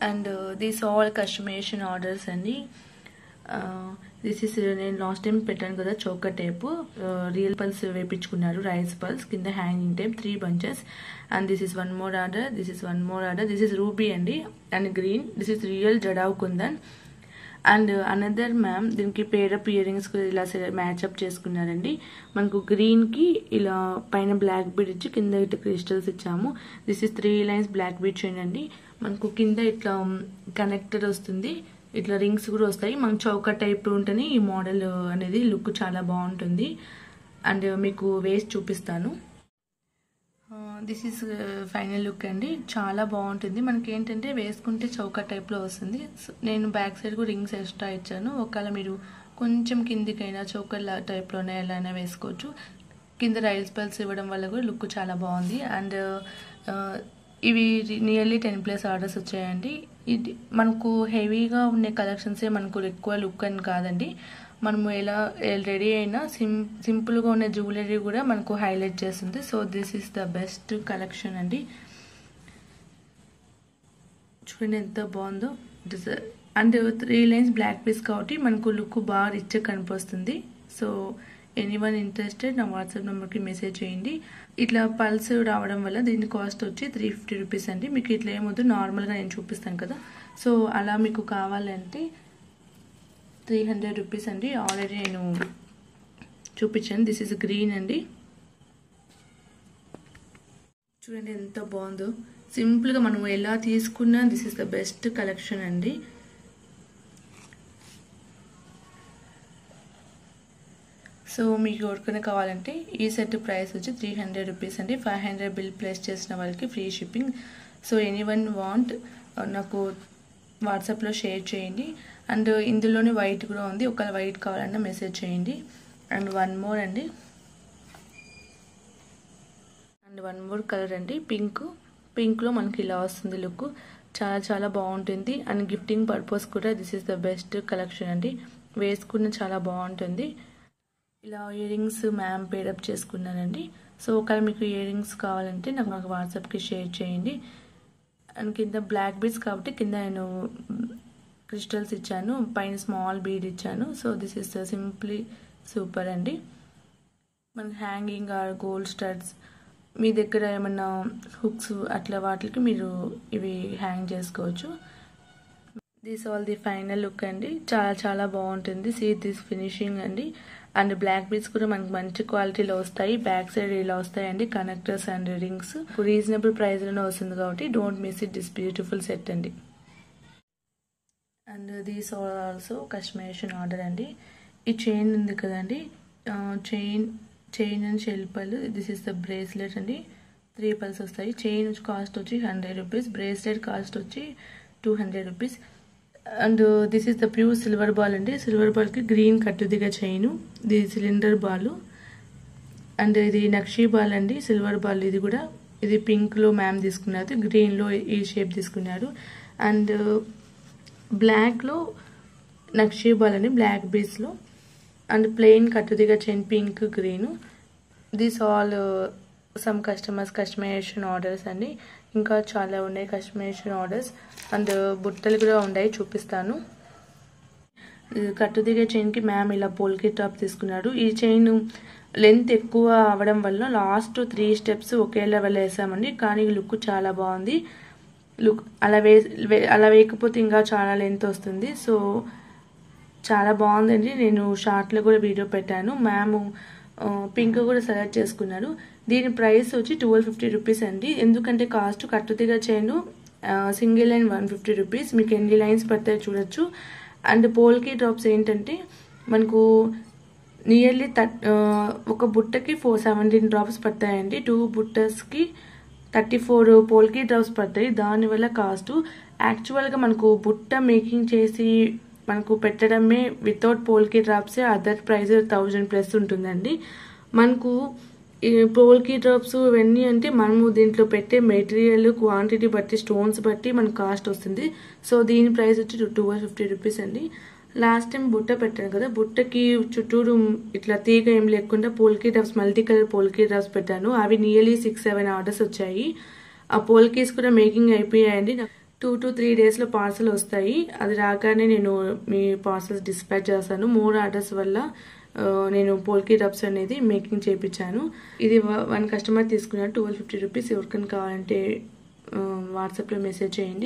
and these all customization orders అండి this is నేను last time పెట్టాను కదా చౌక టేప్ రియల్ పల్స్ వేపించుకున్నారు రైస్ పల్స్ కింద hanging tape three bunches and this is one more order this is one more order this is ruby అండి and green this is real jadau kundan and another ma'am దీనికి pair up earrings ఇలా match up చేసుకున్నారండి మనకు గ్రీన్కి ఇలా పైన black bead ఇచ్చి కింద ఇట్లా క్రిస్టల్స్ ఇచ్చాము this is three lines black bead chain అండి మనకు కింద ఇట్లా కనెక్టర్ వస్తుంది ఇట్లా రింగ్స్ కూడా వస్తాయి మనం చౌక టైప్ ఉంటేనే ఈ మోడల్ అనేది లుక్ చాలా బాగుంటుంది అండ్ మీకు వేసి చూపిస్తాను దిస్ ఈస్ ఫైనల్ లుక్ అండి చాలా బాగుంటుంది మనకి ఏంటంటే వేసుకుంటే చౌక టైప్లో వస్తుంది నేను బ్యాక్ సైడ్ కూడా రింగ్స్ ఎక్స్ట్రా ఇచ్చాను ఒకవేళ మీరు కొంచెం కిందికైనా చౌకర్ టైప్లోనే ఎలా అయినా వేసుకోవచ్చు కింద రైల్స్ పల్స్ ఇవ్వడం వల్ల కూడా లుక్ చాలా బాగుంది అండ్ ఇవి నియర్లీ టెన్ ప్లస్ ఆర్డర్స్ వచ్చాయండి ఇది మనకు హెవీగా ఉండే కలెక్షన్సే మనకు ఎక్కువ లుక్ అని కాదండి మనము ఎలా రెడీ అయినా సిం సింపుల్గా ఉన్న జ్యువెలరీ కూడా మనకు హైలైట్ చేస్తుంది so this is the best collection అండి చూడండి ఎంత బాగుందో and three lines black piece కాబట్టి మనకు లుక్ బాగా రిచ్ కనిపిస్తుంది సో ఎనీ వన్ ఇంట్రెస్టెడ్ నా వాట్సాప్ నెంబర్కి మెసేజ్ చేయండి ఇట్లా పల్స్ రావడం వల్ల దీని కాస్ట్ వచ్చి త్రీ ఫిఫ్టీ రూపీస్ అండి మీకు ఇట్లా ఏమొద్దు నార్మల్గా నేను చూపిస్తాను కదా సో అలా మీకు కావాలంటే త్రీ హండ్రెడ్ రూపీస్ అండి ఆల్రెడీ నేను చూపించాను దిస్ ఇస్ గ్రీన్ అండి చూడండి ఎంత బాగుందో సింపుల్గా మనం ఎలా తీసుకున్నా this is the best collection అండి సో మీకు ఎవరికైనా కావాలంటే ఈ సెట్ ప్రైస్ వచ్చి త్రీ హండ్రెడ్ రూపీస్ అండి ఫైవ్ హండ్రెడ్ బిల్ ప్లేస్ చేసిన వాళ్ళకి free shipping so anyone want నాకు వాట్సాప్లో షేర్ చేయండి అండ్ ఇందులోనే వైట్ కూడా ఉంది ఒకవేళ వైట్ కావాలన్నా మెసేజ్ చేయండి అండ్ వన్ మోర్ అండి అండ్ వన్ మోర్ కలర్ అండి పింక్ పింక్లో మనకి ఇలా వస్తుంది లుక్ చాలా చాలా బాగుంటుంది అండ్ గిఫ్టింగ్ పర్పస్ కూడా this is the best collection అండి వేసుకున్న చాలా బాగుంటుంది ఇలా ఇయర్ రింగ్స్ మ్యామ్ పేడప్ చేసుకున్నానండి సో ఒకవేళ మీకు ఇయర్ రింగ్స్ కావాలంటే నాకు నాకు వాట్సాప్కి షేర్ చేయండి అండ్ కింద బ్లాక్ బీడ్స్ కాబట్టి కింద నేను క్రిస్టల్స్ ఇచ్చాను పైన స్మాల్ బీడ్ ఇచ్చాను so this is simply super అండి మనకి హ్యాంగింగ్ ఆర్ గోల్డ్ స్టడ్స్ మీ దగ్గర ఏమన్నా హుక్స్ అట్లా వాటికి మీరు ఇవి హ్యాంగ్ చేసుకోవచ్చు this all the final look అండి చాలా చాలా బాగుంటుంది సీ దిస్ ఫినిషింగ్ అండి అండ్ బ్లాక్ బీడ్స్ కూడా మనకి మంచి క్వాలిటీలో వస్తాయి బ్యాక్ సైడ్ ఇలా వస్తాయండి కనెక్టర్స్ అండ్ రింగ్స్ రీజనబుల్ ప్రైస్లోనే వస్తుంది కాబట్టి don't miss it this beautiful set అండి and these are also customization order అండి ఈ చైన్ ఉంది కదండి చైన్ చైన్ అండ్ షెల్ పళ్ళు దిస్ ఇస్ ద బ్రేస్లెట్ అండి త్రీ పల్స్ వస్తాయి చైన్ కాస్ట్ వచ్చి హండ్రెడ్ రూపీస్ బ్రేస్లెట్ కాస్ట్ వచ్చి two hundred rupees and this is the pure silver ball అండి సిల్వర్ బాల్కి గ్రీన్ కట్టుదిగా చైను ఇది సిలిండర్ బాల్ అండ్ ఇది నక్షీ బాల్ అండి సిల్వర్ బాల్ ఇది కూడా ఇది పింక్లో మ్యామ్ తీసుకున్నారు గ్రీన్లో ఈ షేప్ తీసుకున్నారు అండ్ బ్లాక్లో నక్షీ బాల్ అండి బ్లాక్ బీస్లో అండ్ ప్లెయిన్ కట్టుదిగా chain pink green this all some customers customization orders అండి ఇంకా చాలా ఉన్నాయి కస్టమైజేషన్ ఆర్డర్స్ అండ్ బుట్టలు కూడా ఉన్నాయి చూపిస్తాను కట్టుదిగే చైన్కి మ్యామ్ ఇలా పోల్కి టాప్ తీసుకున్నారు ఈ చైన్ లెంత్ ఎక్కువ అవడం వల్ల లాస్ట్ త్రీ స్టెప్స్ ఒకే లెవెల్ వేసామండి కానీ లుక్ చాలా బాగుంది లుక్ అలా వే అలా వేయకపోతే ఇంకా చాలా లెంత్ వస్తుంది సో చాలా బాగుందండి నేను షార్ట్లో కూడా వీడియో పెట్టాను మ్యామ్ పింక్ కూడా సెలెక్ట్ చేసుకున్నారు దీని ప్రైస్ వచ్చి ట్వెల్వ్ ఫిఫ్టీ రూపీస్ అండి ఎందుకంటే కాస్ట్ కట్టుదిగా చేయను single line one fifty rupees మీకు ఎన్ని లైన్స్ పడతాయో చూడొచ్చు అండ్ పోల్కి డ్రాప్స్ ఏంటంటే మనకు నియర్లీ థర్ ఒక బుట్టకి ఫోర్ సెవెంటీన్ డ్రాప్స్ పడతాయండి టూ బుట్టస్కి థర్టీ ఫోర్ పోల్కి డ్రాప్స్ పడతాయి దానివల్ల కాస్ట్ యాక్చువల్గా మనకు బుట్ట మేకింగ్ చేసి మనకు పెట్టడమే without polki drops other price thousand plus ఉంటుందండి మనకు ఈ పోల్కి డ్రాప్స్ ఇవన్నీ అంటే మనము దీంట్లో పెట్టే మెటీరియల్ క్వాంటిటీ బట్టి స్టోన్స్ బట్టి మనకు కాస్ట్ వస్తుంది సో దీని ప్రైస్ వచ్చి ట్వెల్వ్ ఫిఫ్టీ రూపీస్ అండి లాస్ట్ టైం బుట్ట పెట్టాను కదా బుట్టకి చుట్టూరు ఇట్లా తీగ ఏం లేకుండా polki drops multi colour polki drops పెట్టాను అవి నియర్లీ సిక్స్ సెవెన్ ఆర్డర్స్ వచ్చాయి ఆ పోల్కీస్ కూడా మేకింగ్ అయిపోయాయండి టూ టు త్రీ డేస్లో పార్సల్ వస్తాయి అది రాగానే నేను మీ పార్సల్స్ డిస్పాచ్ చేస్తాను మూడు ఆర్డర్స్ వల్ల ఆ, నేను పోల్కీ టబ్స్ అనేది మేకింగ్ చేయించాను ఇది వ- వన్ కస్టమర్ తీసుకున్నారు ట్వెల్వ్ ఫిఫ్టీ రూపీస్ ఎవరికైనా కావాలంటే ఆ, వాట్సాప్లో మెసేజ్ చేయండి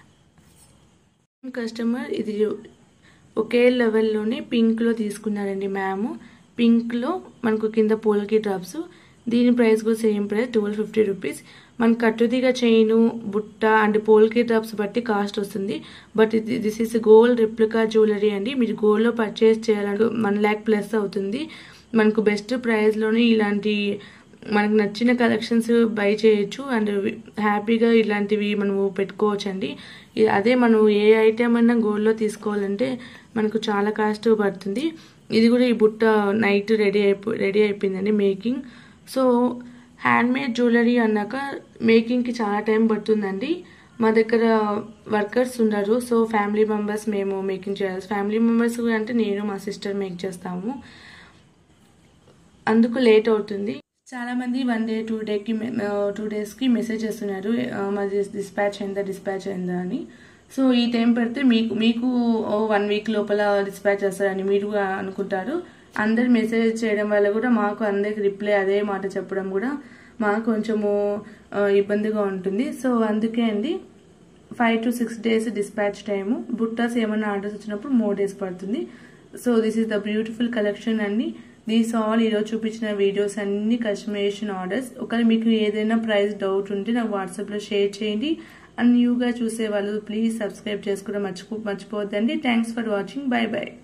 కస్టమర్ ఇది ఒకే లెవెల్లోనే పింక్లో తీసుకున్నారండి మ్యామ్ పింక్లో మనకు కింద పోల్కి డ్రాప్స్ దీని ప్రైస్ కూడా same price twelve fifty rupees మన కట్టుదిగా చైను బుట్ట అండ్ పోల్కి డ్రాప్స్ బట్టి కాస్ట్ వస్తుంది బట్ ఇది this is gold replica jewellery అండి మీరు గోల్డ్లో పర్చేస్ చేయాలంటే వన్ ల్యాక్ ప్లస్ అవుతుంది మనకు బెస్ట్ ప్రైస్లోనే ఇలాంటి మనకు నచ్చిన కలెక్షన్స్ బై చేయొచ్చు అండ్ హ్యాపీగా ఇలాంటివి మనము పెట్టుకోవచ్చు అండి ఇ- అదే మనం ఏ ఐటెం అయినా గోల్డ్లో తీసుకోవాలంటే మనకు చాలా కాస్ట్ పడుతుంది ఇది కూడా ఈ బుట్ట నైట్ రెడీ అయిపో రెడీ అయిపోయిందండి మేకింగ్ సో హ్యాండ్మేడ్ జ్యువెలరీ అన్నాక మేకింగ్కి చాలా టైం పడుతుందండి మా దగ్గర వర్కర్స్ ఉండరు సో ఫ్యామిలీ మెంబర్స్ మేము మేకింగ్ చేయాలి ఫ్యామిలీ మెంబర్స్ అంటే నేను మా సిస్టర్ మేక్ చేస్తాము అందుకు లేట్ అవుతుంది చాలా మంది వన్ డే టూ డేకి టూ డేస్కి మెసేజ్ చేస్తున్నారు ఆ, మాది డిస్పాచ్ అయిందా డిస్పాచ్ అయిందా అని సో ఈ టైం పెడితే మీకు మీకు వన్ వీక్ లోపల డిస్పాచ్ చేస్తారని మీరు కూడా అనుకుంటారు అందరు మెసేజ్ చేయడం వల్ల కూడా మాకు అందరికి రిప్లై అదే మాట చెప్పడం కూడా మాకు కొంచెము ఆ, ఇబ్బందిగా ఉంటుంది సో అందుకే అండి five to six days dispatch time బుట్టాస్ ఏమైనా ఆర్డర్స్ వచ్చినప్పుడు మోర్ డేస్ పడుతుంది so this is the beautiful collection అండి దీస్ ఆల్ ఈరోజు చూపించిన వీడియోస్ అన్ని కస్టమైజేషన్ ఆర్డర్స్ ఒకవేళ మీకు ఏదైనా ప్రైస్ డౌట్ ఉంటే నాకు వాట్సాప్లో షేర్ చేయండి అండ్ న్యూగా చూసే వాళ్ళు ప్లీజ్ సబ్స్క్రైబ్ చేసుకోవడం మర్చిపో మర్చిపోవద్దండి thanks for watching bye by